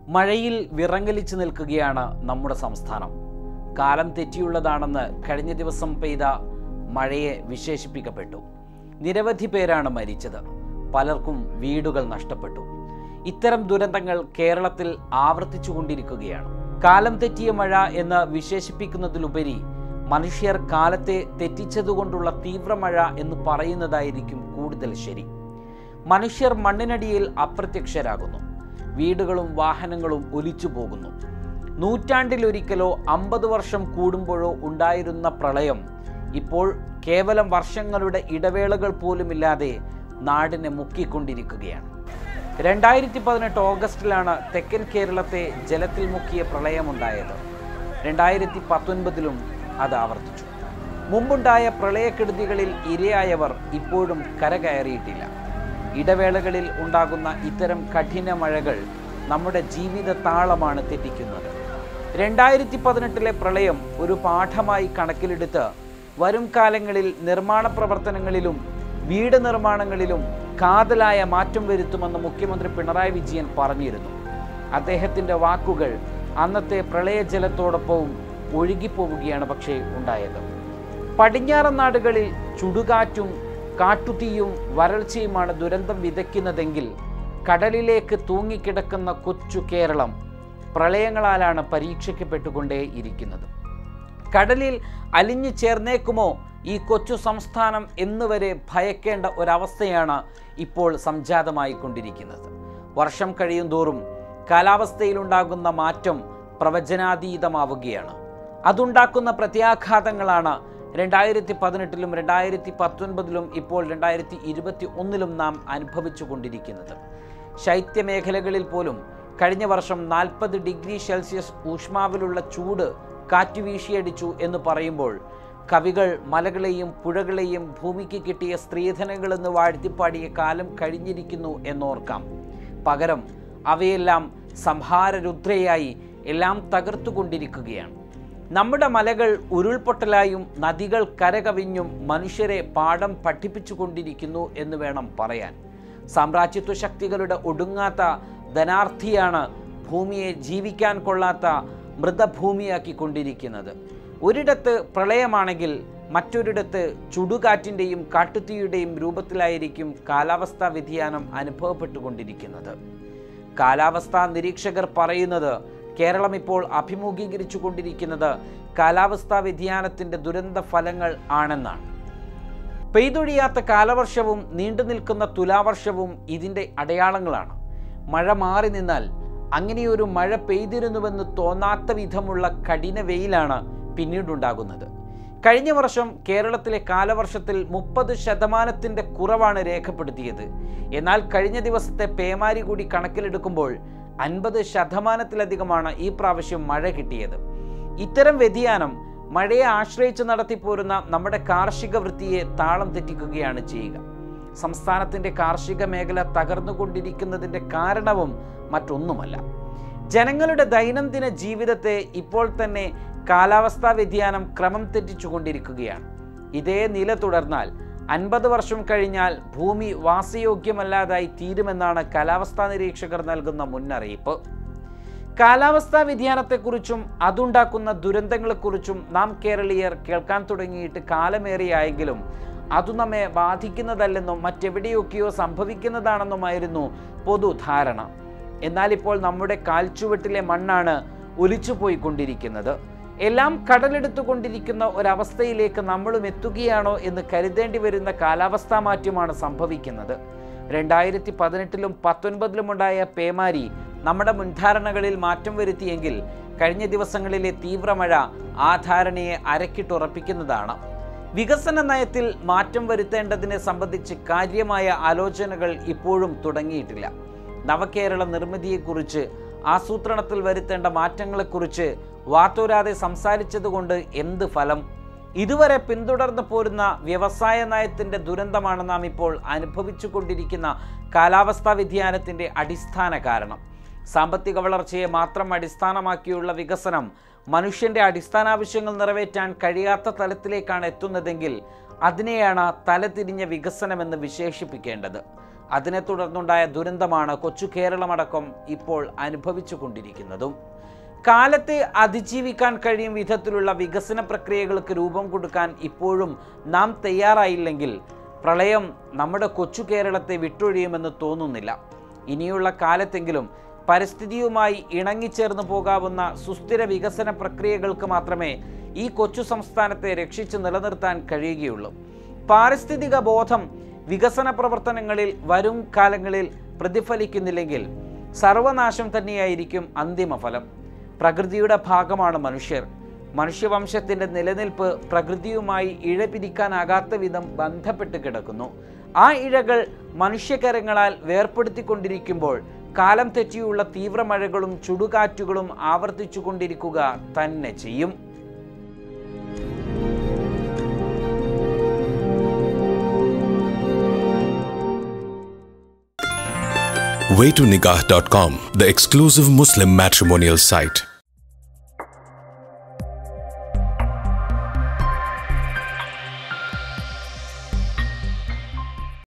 മഴയിൽ വിറങ്ങലിച്ചു നിൽക്കുകയാണ് നമ്മുടെ സംസ്ഥാനം കാലം തെറ്റിയുള്ളതാണെന്ന് കഴിഞ്ഞ ദിവസം പെയ്ത മഴയെ വിശേഷിപ്പിക്കപ്പെട്ടു നിരവധി പേരാണ് മരിച്ചത് പലർക്കും വീടുകൾ നഷ്ടപ്പെട്ടു ഇത്തരം ദുരന്തങ്ങൾ കേരളത്തിൽ ആവർത്തിച്ചുകൊണ്ടിരിക്കുകയാണ് കാലം തെറ്റിയ മഴ എന്ന് വിശേഷിപ്പിക്കുന്നതിലുപരി മനുഷ്യർ കാലത്തെ തെറ്റിച്ചതുകൊണ്ടുള്ള തീവ്രമഴ എന്ന് പറയുന്നതായിരിക്കും കൂടുതൽ ശരി മനുഷ്യർ മണ്ണിനടിയിൽ അപ്രത്യക്ഷരാകുന്നു വീടുകളും വാഹനങ്ങളും ഒലിച്ചു പോകുന്നു നൂറ്റാണ്ടിലൊരിക്കലോ അമ്പത് വർഷം കൂടുമ്പോഴോ ഉണ്ടായിരുന്ന പ്രളയം ഇപ്പോൾ കേവലം വർഷങ്ങളുടെ ഇടവേളകൾ പോലുമില്ലാതെ നാടിനെ മുക്കിക്കൊണ്ടിരിക്കുകയാണ് രണ്ടായിരത്തി പതിനെട്ട് ഓഗസ്റ്റിലാണ് തെക്കൻ കേരളത്തെ ജലത്തിൽ മുക്കിയ പ്രളയമുണ്ടായത് രണ്ടായിരത്തി പത്തൊൻപതിലും അത് ആവർത്തിച്ചു മുമ്പുണ്ടായ പ്രളയക്കെടുതികളിൽ ഇരയായവർ ഇപ്പോഴും കരകയറിയിട്ടില്ല ഇടവേളകളിൽ ഉണ്ടാകുന്ന ഇത്തരം കഠിന മഴകൾ നമ്മുടെ ജീവിത താളമാണ് തെറ്റിക്കുന്നത് രണ്ടായിരത്തി പതിനെട്ടിലെ പ്രളയം ഒരു പാഠമായി കണക്കിലെടുത്ത് വരും കാലങ്ങളിൽ നിർമ്മാണ പ്രവർത്തനങ്ങളിലും വീട് നിർമ്മാണങ്ങളിലും കാതലായ മാറ്റം വരുത്തുമെന്ന് മുഖ്യമന്ത്രി പിണറായി വിജയൻ പറഞ്ഞിരുന്നു അദ്ദേഹത്തിൻ്റെ വാക്കുകൾ അന്നത്തെ പ്രളയജലത്തോടൊപ്പവും ഒഴുകിപ്പോവുകയാണ് പക്ഷേ ഉണ്ടായത് പടിഞ്ഞാറൻ നാടുകളിൽ ചുടുകാറ്റും കാട്ടുതീയും വരൾച്ചയുമാണ് ദുരന്തം വിതയ്ക്കുന്നതെങ്കിൽ കടലിലേക്ക് തൂങ്ങിക്കിടക്കുന്ന കൊച്ചു കേരളം പ്രളയങ്ങളാലാണ് പരീക്ഷിക്കപ്പെട്ടുകൊണ്ടേ ഇരിക്കുന്നത് കടലിൽ അലിഞ്ഞു ചേർന്നേക്കുമോ ഈ കൊച്ചു സംസ്ഥാനം എന്നുവരെ ഭയക്കേണ്ട ഒരവസ്ഥയാണ് ഇപ്പോൾ സംജാതമായിക്കൊണ്ടിരിക്കുന്നത് വർഷം കഴിയും തോറും കാലാവസ്ഥയിലുണ്ടാകുന്ന മാറ്റം പ്രവചനാതീതമാവുകയാണ് അതുണ്ടാക്കുന്ന പ്രത്യാഘാതങ്ങളാണ് രണ്ടായിരത്തി പതിനെട്ടിലും രണ്ടായിരത്തി പത്തൊൻപതിലും ഇപ്പോൾ രണ്ടായിരത്തി ഇരുപത്തി ഒന്നിലും നാം അനുഭവിച്ചു കൊണ്ടിരിക്കുന്നത് ശൈത്യമേഖലകളിൽ പോലും കഴിഞ്ഞ വർഷം നാൽപ്പത് ഡിഗ്രി സെൽഷ്യസ് ഊഷ്മാവിലുള്ള ചൂട് കാറ്റ് വീശിയടിച്ചു എന്ന് പറയുമ്പോൾ കവികൾ മലകളെയും പുഴകളെയും ഭൂമിക്ക് കിട്ടിയ സ്ത്രീധനങ്ങളെന്ന് വാഴ്ത്തിപ്പാടിയ കാലം കഴിഞ്ഞിരിക്കുന്നു എന്നോർക്കാം പകരം അവയെല്ലാം സംഹാരരുദ്രയായി എല്ലാം തകർത്തുകൊണ്ടിരിക്കുകയാണ് നമ്മുടെ മലകൾ ഉരുൾപൊട്ടലായും നദികൾ കരകവിഞ്ഞും മനുഷ്യരെ പാഠം പഠിപ്പിച്ചുകൊണ്ടിരിക്കുന്നു എന്ന് വേണം പറയാൻ സാമ്രാജ്യത്വ ശക്തികളുടെ ഒടുങ്ങാത്ത ധനാർത്ഥിയാണ് ഭൂമിയെ ജീവിക്കാൻ കൊള്ളാത്ത മൃതഭൂമിയാക്കിക്കൊണ്ടിരിക്കുന്നത് ഒരിടത്ത് പ്രളയമാണെങ്കിൽ മറ്റൊരിടത്ത് ചുടുകാറ്റിൻ്റെയും കാട്ടുതീയുടെയും രൂപത്തിലായിരിക്കും കാലാവസ്ഥാ വ്യതിയാനം അനുഭവപ്പെട്ടുകൊണ്ടിരിക്കുന്നത് കാലാവസ്ഥാ നിരീക്ഷകർ പറയുന്നത് കേരളം ഇപ്പോൾ അഭിമുഖീകരിച്ചു കൊണ്ടിരിക്കുന്നത് കാലാവസ്ഥാ വ്യതിയാനത്തിൻ്റെ ദുരന്ത ഫലങ്ങൾ ആണെന്നാണ് പെയ്തൊഴിയാത്ത കാലവർഷവും നീണ്ടു നിൽക്കുന്ന തുലാവർഷവും ഇതിൻ്റെ അടയാളങ്ങളാണ് മഴ മാറി നിന്നാൽ അങ്ങനെയൊരു മഴ പെയ്തിരുന്നുവെന്ന് തോന്നാത്ത വിധമുള്ള കഠിന വെയിലാണ് പിന്നീടുണ്ടാകുന്നത് കഴിഞ്ഞ വർഷം കേരളത്തിലെ കാലവർഷത്തിൽ മുപ്പത് ശതമാനത്തിൻ്റെ കുറവാണ് രേഖപ്പെടുത്തിയത് എന്നാൽ കഴിഞ്ഞ ദിവസത്തെ പേമാരി കൂടി കണക്കിലെടുക്കുമ്പോൾ അൻപത് ശതമാനത്തിലധികമാണ് ഈ പ്രാവശ്യം മഴ കിട്ടിയത് ഇത്തരം വ്യതിയാനം മഴയെ ആശ്രയിച്ച് നടത്തിപ്പോരുന്ന നമ്മുടെ കാർഷിക വൃത്തിയെ താളം തെറ്റിക്കുകയാണ് ചെയ്യുക സംസ്ഥാനത്തിൻ്റെ കാർഷിക മേഖല തകർന്നുകൊണ്ടിരിക്കുന്നതിൻ്റെ കാരണവും മറ്റൊന്നുമല്ല ജനങ്ങളുടെ ദൈനംദിന ജീവിതത്തെ ഇപ്പോൾ തന്നെ കാലാവസ്ഥാ വ്യതിയാനം ക്രമം തെറ്റിച്ചുകൊണ്ടിരിക്കുകയാണ് ഇതേ നില തുടർന്നാൽ അൻപത് വർഷം കഴിഞ്ഞാൽ ഭൂമി വാസയോഗ്യമല്ലാതായി തീരുമെന്നാണ് കാലാവസ്ഥാ നിരീക്ഷകർ നൽകുന്ന മുന്നറിയിപ്പ് കാലാവസ്ഥാ വ്യതിയാനത്തെക്കുറിച്ചും അതുണ്ടാക്കുന്ന ദുരന്തങ്ങളെക്കുറിച്ചും നാം കേരളീയർ കേൾക്കാൻ തുടങ്ങിയിട്ട് കാലമേറിയായെങ്കിലും അതു നമ്മെ ബാധിക്കുന്നതല്ലെന്നും മറ്റെവിടെയൊക്കെയോ സംഭവിക്കുന്നതാണെന്നുമായിരുന്നു പൊതുധാരണ എന്നാൽ ഇപ്പോൾ നമ്മുടെ കാൽച്ചുവട്ടിലെ മണ്ണാണ് ഒലിച്ചു പോയിക്കൊണ്ടിരിക്കുന്നത് എല്ലാം കടലെടുത്തുകൊണ്ടിരിക്കുന്ന ഒരവസ്ഥയിലേക്ക് നമ്മളും എത്തുകയാണോ എന്ന് കരുതേണ്ടി വരുന്ന കാലാവസ്ഥാ മാറ്റമാണ് സംഭവിക്കുന്നത് രണ്ടായിരത്തി പതിനെട്ടിലും പത്തൊൻപതിലും ഉണ്ടായ പേമാരി നമ്മുടെ മുൻധാരണകളിൽ മാറ്റം വരുത്തിയെങ്കിൽ കഴിഞ്ഞ ദിവസങ്ങളിലെ തീവ്രമഴ ആ ധാരണയെ അരക്കിട്ടുറപ്പിക്കുന്നതാണ് വികസന നയത്തിൽ മാറ്റം വരുത്തേണ്ടതിനെ സംബന്ധിച്ച് കാര്യമായ ആലോചനകൾ ഇപ്പോഴും തുടങ്ങിയിട്ടില്ല നവകേരള നിർമ്മിതിയെക്കുറിച്ച് ആസൂത്രണത്തിൽ വരുത്തേണ്ട മാറ്റങ്ങളെക്കുറിച്ച് വാത്തോരാതെ സംസാരിച്ചതുകൊണ്ട് എന്ത് ഫലം ഇതുവരെ പിന്തുടർന്നു പോരുന്ന വ്യവസായ നയത്തിൻ്റെ ദുരന്തമാണ് നാം ഇപ്പോൾ അനുഭവിച്ചു കൊണ്ടിരിക്കുന്ന കാലാവസ്ഥാ വ്യതിയാനത്തിൻ്റെ അടിസ്ഥാന കാരണം സാമ്പത്തിക വളർച്ചയെ മാത്രം അടിസ്ഥാനമാക്കിയുള്ള വികസനം മനുഷ്യൻ്റെ അടിസ്ഥാന ആവശ്യങ്ങൾ നിറവേറ്റാൻ കഴിയാത്ത തലത്തിലേക്കാണ് എത്തുന്നതെങ്കിൽ അതിനെയാണ് തലതിരിഞ്ഞ വികസനമെന്ന് വിശേഷിപ്പിക്കേണ്ടത് അതിനെ തുടർന്നുണ്ടായ ദുരന്തമാണ് കൊച്ചു കേരളമടക്കം ഇപ്പോൾ അനുഭവിച്ചു കൊണ്ടിരിക്കുന്നതും കാലത്തെ അതിജീവിക്കാൻ കഴിയും വിധത്തിലുള്ള വികസന പ്രക്രിയകൾക്ക് രൂപം കൊടുക്കാൻ ഇപ്പോഴും നാം തയ്യാറായില്ലെങ്കിൽ പ്രളയം നമ്മുടെ കൊച്ചു കേരളത്തെ വിട്ടൊഴിയുമെന്ന് തോന്നുന്നില്ല ഇനിയുള്ള കാലത്തെങ്കിലും പരിസ്ഥിതിയുമായി ഇണങ്ങിച്ചേർന്ന് പോകാവുന്ന സുസ്ഥിര വികസന പ്രക്രിയകൾക്ക് മാത്രമേ ഈ കൊച്ചു സംസ്ഥാനത്തെ രക്ഷിച്ചു നിലനിർത്താൻ കഴിയുകയുള്ളൂ പാരിസ്ഥിതിക ബോധം വികസന പ്രവർത്തനങ്ങളിൽ വരും കാലങ്ങളിൽ പ്രതിഫലിക്കുന്നില്ലെങ്കിൽ സർവനാശം തന്നെയായിരിക്കും അന്തിമ ഫലം പ്രകൃതിയുടെ ഭാഗമാണ് മനുഷ്യർ മനുഷ്യവംശത്തിൻ്റെ നിലനിൽപ്പ് പ്രകൃതിയുമായി ഇഴപിരിക്കാനാകാത്ത വിധം ബന്ധപ്പെട്ട് കിടക്കുന്നു ആ ഇഴകൾ മനുഷ്യകരങ്ങളാൽ വേർപ്പെടുത്തിക്കൊണ്ടിരിക്കുമ്പോൾ കാലം തെറ്റിയുള്ള തീവ്രമഴകളും ചുടുകാറ്റുകളും ആവർത്തിച്ചു കൊണ്ടിരിക്കുക തന്നെ ചെയ്യും waytonikah.com, the exclusive Muslim matrimonial site.